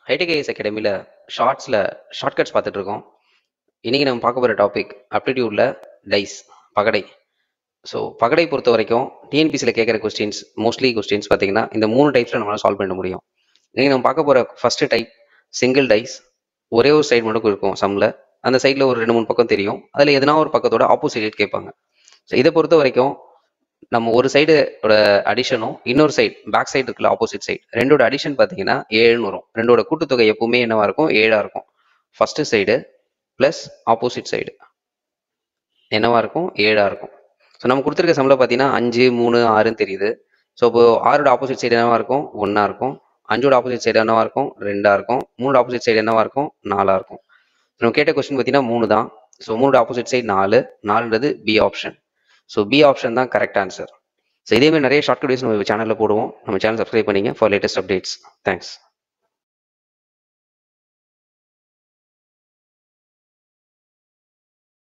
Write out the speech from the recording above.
hitech IS அகாடமியில் ஷார்ட்ஸில் shortcuts பார்த்துட்டு இருக்கோம் இன்றைக்கி நம்ம பார்க்க போகிற டாபிக் அப்டிடியூடில் டைஸ் பகடை ஸோ பகடை பொறுத்த வரைக்கும் டிஎன்பிசியில் கேட்குற கொஸ்டின்ஸ் மோஸ்ட்லி கொஸ்டின்ஸ் பார்த்தீங்கன்னா இந்த மூணு டைப்ஸில் நம்மளால் சால்வ் பண்ண முடியும் இன்றைக்கி நம்ம பார்க்க போகிற ஃபஸ்ட்டு டைப் சிங்கிள் டைஸ் ஒரே ஒரு சைடு மட்டும் இருக்கும் சம்மில் அந்த சைடில் ஒரு ரெண்டு மூணு பக்கம் தெரியும் அதில் எதனா ஒரு பக்கத்தோட ஆப்போசிட் கேட்பாங்க ஸோ இதை பொறுத்த வரைக்கும் நம்ம ஒரு சைடோட அடிஷனும் இன்னொரு சைடு பேக் சைடு இருக்குல்ல ஆப்போசிட் சைடு ரெண்டோட அடிஷன் பார்த்தீங்கன்னா ஏழுன்னு வரும் ரெண்டோட கூட்டுத்தொகை எப்பவுமே என்னவா இருக்கும் ஏழா இருக்கும் first side plus opposite side என்னவா இருக்கும் ஏழா இருக்கும் ஸோ நம்ம கொடுத்துருக்க சம்பளம் பார்த்தீங்கன்னா அஞ்சு மூணு ஆறுன்னு தெரியுது ஸோ இப்போ ஆறோட ஆப்போசிட் சைடு என்னவா இருக்கும் ஒன்றா இருக்கும் அஞ்சோட ஆப்போசிட் சைடு என்னவா இருக்கும் ரெண்டா இருக்கும் மூணோட ஆப்போசிட் சைடு என்னவா இருக்கும் நாலா இருக்கும் நம்ம கேட்ட கொஸ்டின் பார்த்தீங்கன்னா மூணு தான் ஸோ மூணோட ஆப்போசிட் சைடு நாலு நாலுன்றது B option so B option தான் கரெக்ட் ஆன்சர் ஸோ இதே மாதிரி நிறைய ஷார்ட் வீடியோஸ் நம்ம சேனலில் போடுவோம் நம்ம சேனல் சப்ஸ்கிரைப் பண்ணிங்க ஃபார் லேட்டஸ்ட் அப்டேட்ஸ் தேங்க்ஸ்